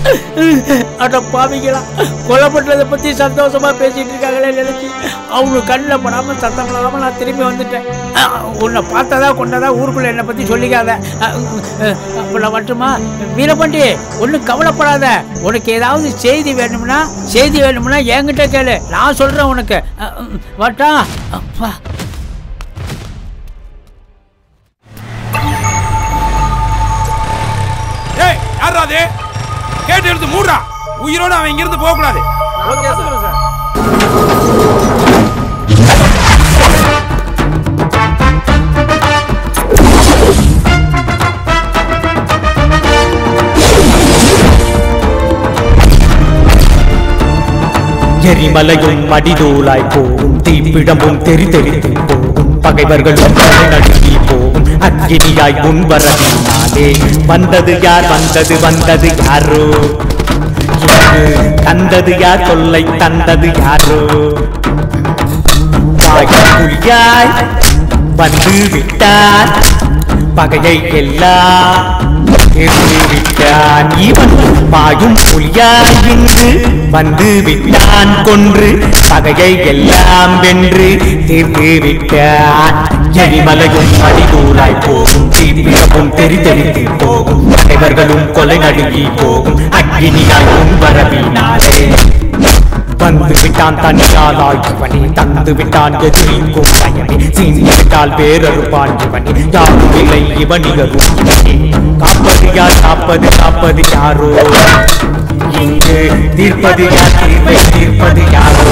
அட பாவிங்களா கொலை பண்றதை பத்தி சந்தோஷமா பேசிட்டு இருக்காங்களே நினைச்சு அவங்க கண்ணில் படாம சத்தம் இல்லாம நான் திரும்பி வந்துட்டேன் அஹ், உன்னை பார்த்ததா கொண்டதா ஊருக்குள்ள என்னை பத்தி சொல்லிக்காத அஹ், அஹ், அப்ப நான் மட்டுமா வீரபாண்டி ஒன்றும் கவலைப்படாத உனக்கு ஏதாவது செய்தி வேணும்னா செய்தி வேணும்னா என்கிட்ட கேளு நான் சொல்றேன் உனக்கு அஹ், அஹ், வாட்டா அப்பா ஏய் யாரா அது கேட்டு எடுத்து மூடுறா உயிரோட அவன் இங்கிருந்து போக கூடாது ஓகே சார் எரிமலையும் மடிதூளாய் போகும் தீப்பிழம்பும் தெரி தெரித்து போகும் பகைவர்களும் தலை நடுங்கி போகும் அக்கினியாய் முன் வரவினாலே வந்தது யார் வந்தது வந்தது யாரோ இங்கு தந்தது யார் தொல்லை தந்தது யாரோ பாயும் புலியாய் வந்து விட்டார் பகையை எல்லாம் எதிர்த்து விட்டான் இவன் பாயும் புலியாய் இங்கு வந்து விட்டான் கொன்று பகையை எல்லாம் வென்று தீர்த்து விட்டான் எரிமலையும் அடிதூளாய் போகும் தீப்பிழப்பும் தெரி தெரித்து போகும் பகைவர்களும் கொலை நடுங்கி போகும் அக்கினியாய் முன் வரவினாலே வந்து விட்டான் தனியாளாய் இவனே தந்து விட்டான் எதிரிக்கும் பயனே சீனி விட்டால் வேறறுப்பான் இவனே யாரும் இல்லை இவனிகரும் இவனே காப்பது யார் காப்பது காப்பது யாரோ இங்கு தீர்ப்பது யார் தீர்ப்பை தீர்ப்பது யாரோ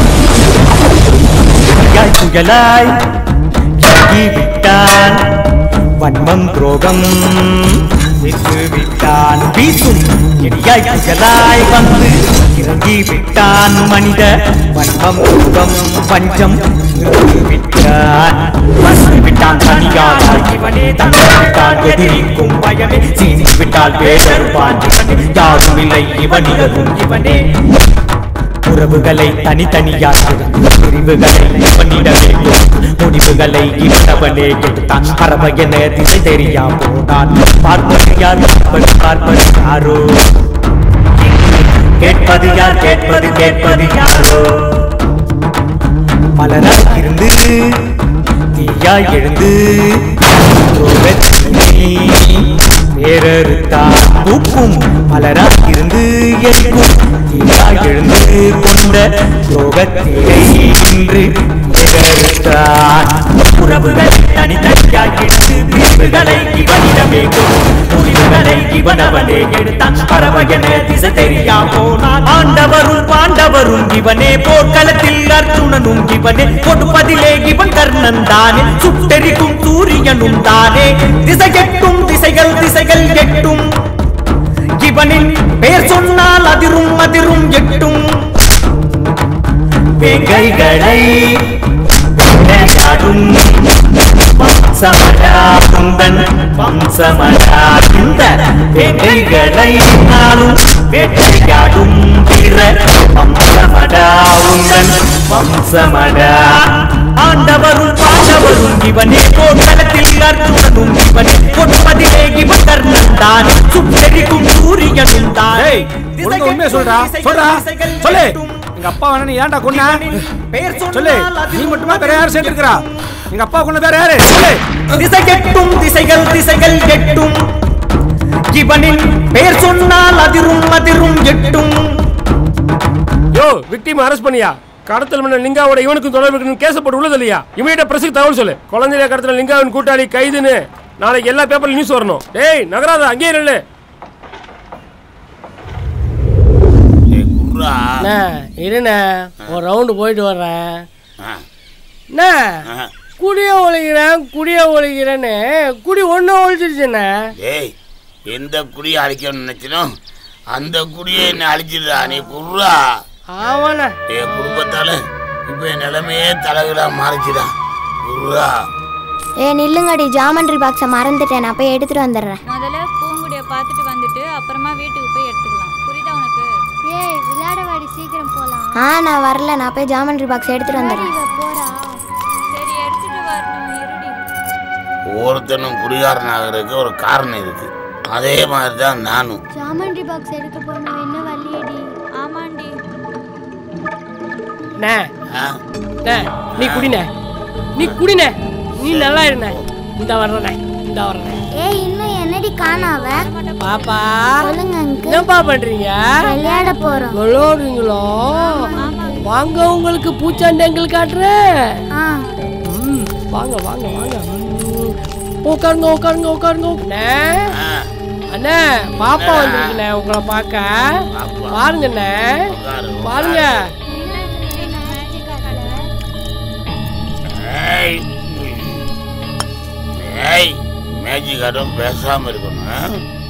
புயலாய் புயலாய் இறங்கி விட்டான் வன்மம் துரோகம் விட்டு விட்டான் வீசும் எரியாய் புயலாய் வந்து இறங்கி விட்டான் மனித வன்மம் துரோகம் பஞ்சம் நிறுத்தி விட்டான் வந்து விட்டான் தனியாளாய் இவனே தந்து விட்டான் எதிரிக்கும் பயமே சீனி விட்டால் வேறறுப்பான் இவனே யாரும் இல்லை இவனிகரும் இவனே உறவுகளை தனித்தனியாக்குதான் பிரிவுகளை இவனிட வேண்டும் முடிவுகளை இவனவனே எடுத்தான் பறவை என திசை தெரியா போனான் பார்ப்பது யார் பார்ப்பது பார்ப்பது யாரோ கேட்பது யார் கேட்பது கேட்பது யாரோ மலராய் இருந்து தீயாய் எழுந்து துரோகத்தினை வேறறுத்தான் பூக்கும் மலராய் இருந்து எரிக்கும் தீயாய் எழுந்து கொண்ட துரோகத்தினை இன்று வேறறுத்தான் உறவுகளை தனித்தனியாய் எடுத்து பிரிவுகளை இவனிடமே கொடு முடிவுகளை இவனவனே எடுத்தான் பறவையென திசை தெரியா போனான் ஆண்டவரும் பாண்டவரும் இவனே போர்க்களத்தில் அர்ஜுனனும் இவனே கொடுப்பதிலே இவன் கர்ணன் தானே சுட்டெரிக்கும் சூரியனும் தானே திசை எட்டும் திசைகள் திசைகள் எட்டும் இவனின் பெயர் சொன்னால் அதிரும் அதிரும் எட்டும் வேங்கைகளை விளையாடும் வம்சமடா குந்தன் வம்சமடா இந்த வேங்கைகளை நாளும் வேட்டையாடும் வீர வம்சமடா உந்தன் வம்சமடா ஆண்டவரும் பாண்டவரும் இவனே போர்க்களத்தில் அர்ஜுனனும் இவனே கொடுப்பதிலே இவன் கர்ணன் தான் சுட்டெரிக்கும் சூரியனும் தான் ஒழுங்கா உண்மையை சொல்றா சொல்றா சொல்லு எங்க அப்பா வேணா நீ ஏன்டா கொன்ன சொல்லு நீ மட்டுமா வேற யாரும் சேர்ந்துருக்கிறா எங்க அப்பா கொன்ன வேற யாரு சொல்லு திசை கெட்டும் திசைகள் திசைகள் கெட்டும் இவனின் பெயர் சொன்னால் அதிரும் அதிரும் எட்டும் யோ விக்டிம் அரெஸ்ட் பண்ணியா கடத்தல் மன்ன லிங்காவோட இவனுக்கும் தொடர்பு இருக்குன்னு கேஸ் போட்டு உள்ளது இல்லையா இமீடியட் பிரஸுக்கு தகவல் சொல்லு குழந்தைய கடத்தல லிங்காவின் கூட்டாளி கைதுன்னு நாளைக்கு எல்லா பேப்பர்ல நியூஸ் வரணும் டேய் நகராத அங்கேயே நில்லு குர்ரா அண்ணா இருண்ணே ஒரு ரவுண்டு போயிட்டு வர்றேன் ஆ, அண்ணா ஆ. குடிய ஒழிக்கிறேன் குடிய ஒழிக்கிறேன்னு குடி ஒன்று ஒழிச்சிருச்சுண்ணே டேய் எந்த குடியை அழிக்கணும்னு நினைச்சனோ அந்த குடியை என்ன அழிச்சிடுறா நீ குர்ரா ஆமாண்ணா என் குடும்பத்தால இப்ப என் நிலைமையே தலைகீழா மாறிச்சுடா குர்ரா ஏ நில்லுங்கடி ஜாமண்ட்ரி பாக்ஸை மறந்துட்டேன் நான் போய் எடுத்துட்டு வந்துடுறேன் முதல்ல பூங்குடிய பார்த்துட்டு வந்துட்டு அப்புறமா வீட்டுக்கு போய் எடுத்துக்கலாம் புரியுதா உனக்கு ஏய் விளையாட வாடி சீக்கிரம் போலாம் ஆ நான் வரல நான் போய் ஜாமண்ட்ரி பாக்ஸ் எடுத்துட்டு வந்துடுறேன் போடா சரி எடுத்துட்டு வரணும் இருடி ஒவ்வொருத்தனும் குடிகாரன் ஆகிறதுக்கு ஒரு காரணம் இருக்கு அதே மாதிரி தான் நானும் ஜாமெண்ட்ரி பாக்ஸ் எடுக்க போனோம் என்ன வழியடி ஆமாண்டி அண்ணே, ஆ? அண்ணே, நீ குடினே நீ குடினே நீ நல்லா இருண்ணே இந்த வர்றனே இந்த வர்றனே ஏய் இன்னும் என்னடி காணாவ பாப்பா சொல்லுங்க அங்கிள் என்னப்பா பண்றீங்க விளையாட போறோம் விளையாடுறீங்களோ வாங்க உங்களுக்கு பூச்சாண்டங்கள் காட்டுறேன் ஆ ம், வாங்க வாங்க வாங்க ம், உட்காருங்க உட்காருங்க உட்காருங்க அண்ணே ஆ, அண்ணே பாப்பா வந்திருக்குண்ணே உங்களை பார்க்க பாருங்கண்ணே உட்காரு, பாருங்க ஏய் ஏய் மேஜிக் ஆட்டம் பேசாம இருக்கணும் ஆ?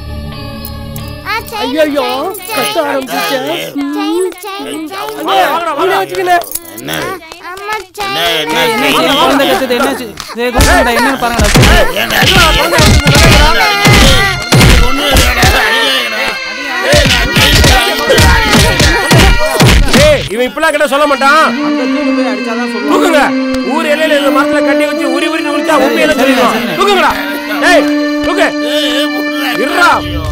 ஐயோ கத்த ஆரம்பிச்சிச்சு செயின் செயின் அண்ணே, நீங்களே வச்சுக்கண்ணே என்ன அம்மா என்ன என்ன என்ன செய்தி? செய்ய குழந்தை கத்துது என்னாச்சு சரி, குழந்தை என்னன்னு பாருங்க ஏன்டா நீ? ஒண்ணும் இல்லைடா, அடிக்காதடா. ஏய், நான் ஜெயிச்சேன். ஏய் இவன் இப்பெல்லாம் கிட்ட சொல்ல மாட்டான் தூக்குங்க ஊர் எல்லையில இந்த மரத்துல கட்டி வச்சு உரி உரி உரிச்சா உண்மையில சொல்லிடுவான் தூக்குங்கடா ஏய் தூக்கு ஏய், விட்றா. இருடா. ஐயோ.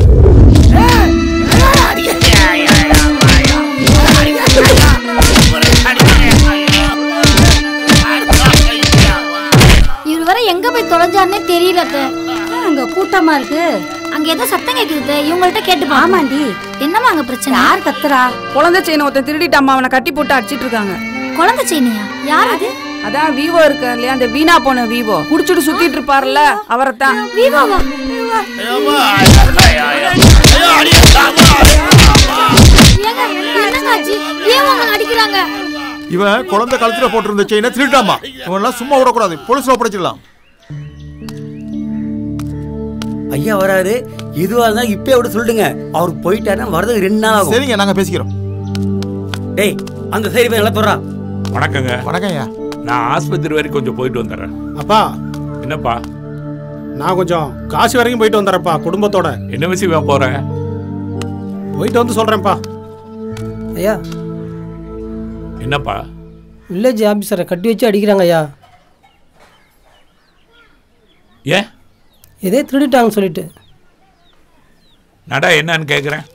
இவர் வர எங்க போய் தொலைஞ்சாருன்னே தெரியல அத்தை. அங்க கூட்டமா இருக்கு அங்க ஏதோ சத்தம் கேக்குது இவங்கள்ட்ட கேட்டு ஆமாண்டி என்னமா அங்க பிரச்சனை யார் கத்துறா குழந்தை செயினை ஒருத்தன் திருடிட்டாம்மா அவனை கட்டி போட்டு அடிச்சிட்டு இருக்காங்க குழந்தை செய்னியா யார் அது அதான் விவோ இருக்கு இல்லையா அந்த வீணா போன விவோ குடிச்சிட்டு சுத்திட்டு இருப்பார்ல அவரைத்தான் வீவாவா ஐயோம்மா, ஐயோ, ஐயோ, ஐயோ, அடியே, சாமா, அம்மா. ஏங்க என்னங்க ஆச்சு ஏன் உங்களை அடிக்கிறாங்க இவன் குழந்தை கழுத்துல போட்டிருந்த செயினை திருட்டாமா இவன்லாம் சும்மா விடக்கூடாது போலீஸ்ல ஒப்படைச்சிடலாம் ஐயா வராரு எதுவா இருந்தாலும் இப்பயே விட சொல்லிடுங்க அவர் போயிட்டாருன்னா வரதுக்கு ரெண்டு நாள் ஆகும் சரிங்க நாங்க பேசிக்கிறோம் டேய் அந்த சைடு போய் நல்லா போடுறா வணக்கங்க வணக்கம் ஐயா நான் ஆஸ்பத்திரி வரைக்கும் கொஞ்சம் போயிட்டு வந்துடுறேன் அப்பா என்னப்பா நான் கொஞ்சம் காசி வரைக்கும் போயிட்டு வந்துடுறேன்ப்பா குடும்பத்தோட என்ன விஷயமா போறேன் போயிட்டு வந்து சொல்றேன்ப்பா ஐயா என்னப்பா வில்லேஜ் ஆபீசரை கட்டி வச்சு அடிக்கிறாங்க ஐயா ஏன் இதே திருடிட்டாங்கன்னு சொல்லிட்டு நடா என்னன்னு கேக்குறேன்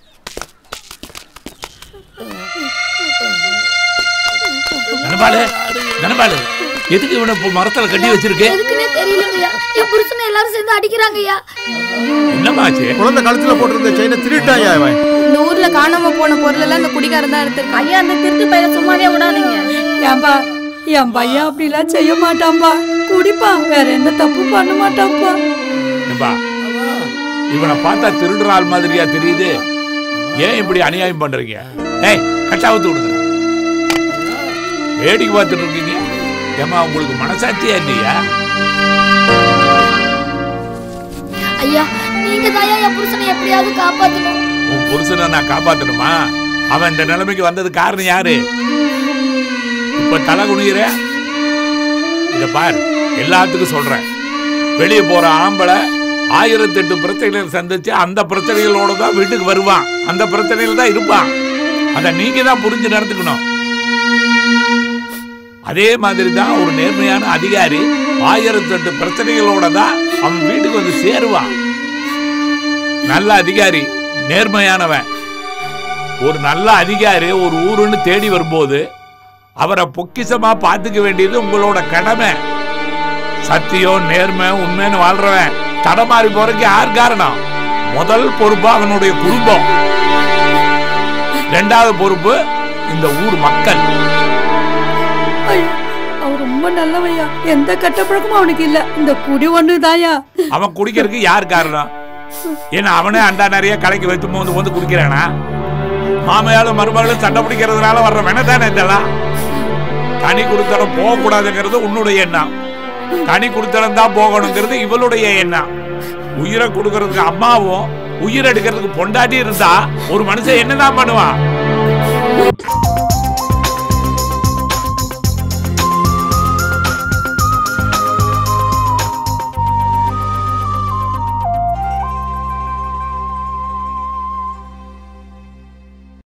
தனபாலு தனபாலு எதுக்கு இவனை இப்போ மரத்துல கட்டி வச்சிருக்கு எதுக்குன்னே தெரியலங்கய்யா என் புருஷனை எல்லாரும் சேர்ந்து அடிக்கிறாங்கய்யா என்னமாச்சு குழந்தை கழுத்துல போட்டிருந்த செயினை திருட்டாயா இவன் இந்த ஊர்ல காணாம போன பொருள் எல்லாம் இந்த குடிகாரன் தான் எடுத்திருக்கான் ஐயா அந்த திருட்டு பையனை சும்மாவே விடாதீங்க ஏன்பா என் பையன் அப்படிலாம் செய்ய மாட்டான்பா குடிப்பான் வேற எந்த தப்பு பண்ண மாட்டான்ப்பா ஏம்பா இவனை பார்த்தா திருடுற ஆள் மாதிரியா தெரியுது ஏன் இப்படி அநியாயம் பண்றீங்க ஏய் கட்டாவத்து விடுங்க வேடிக்கை பார்த்துட்டு இருக்கீங்க ஏமா உங்களுக்கு மனசாட்சியா இல்லையா ஐயா நீங்க தான் என் புருஷனை எப்படியாவது காப்பாத்தணும் உன் புருஷனை நான் காப்பாத்தணுமா அவன் இந்த நிலைமைக்கு வந்தது காரணம் யாரு இப்ப தலை குனிகிற இத பார் எல்லாத்துக்கும் சொல்றேன் வெளியே போற ஆம்பளை ஆயிரத்தி எட்டு பிரச்சனைகள் சந்திச்சு அந்த பிரச்சனைகளோட தான் வீட்டுக்கு வருவான் அந்த பிரச்சனையில தான் இருப்பான் அதை நீங்க தான் புரிஞ்சு நடந்துக்கணும் அதே மாதிரி தான் ஒரு நேர்மையான அதிகாரி ஆயிரத்தி எட்டு பிரச்சனைகளோட தான் அவன் வீட்டுக்கு வந்து சேருவான் நல்ல அதிகாரி நேர்மையானவன் ஒரு நல்ல அதிகாரி ஒரு ஊருன்னு தேடி வரும்போது அவரை பொக்கிஷமா பார்த்துக்க வேண்டியது உங்களோட கடமை சத்தியம் நேர்மை உண்மைன்னு வாழ்றவன் தடமாறி போறதுக்கு யார் காரணம் முதல் பொறுப்பு அவனுடைய குடும்பம் ரெண்டாவது பொறுப்பு இந்த ஊர் மக்கள் ஐயோ அவன் ரொம்ப நல்லவையா எந்த கெட்ட பழக்கமும் அவனுக்கு இல்ல இந்த குடி ஒண்ணு தாயா அவன் குடிக்கிறதுக்கு யார் காரணம் ஏன்னா அவனே அண்டா நிறைய கலைக்கு வைத்து வந்து வந்து குடிக்கிறானா மாமையாலும் மருமகளும் சண்டை பிடிக்கிறதுனால வர்ற வெனதானே இதெல்லாம் தனி குடுத்தனம் போகக்கூடாதுங்கிறது உன்னுடைய எண்ணம் தனி குடுத்தனம் தான் போகணுங்கிறது இவளுடைய எண்ணம் உயிரை கொடுக்கறதுக்கு அம்மாவும் உயிர் எடுக்கிறதுக்கு பொண்டாட்டி இருந்தா ஒரு மனுஷன் என்னதான் பண்ணுவான்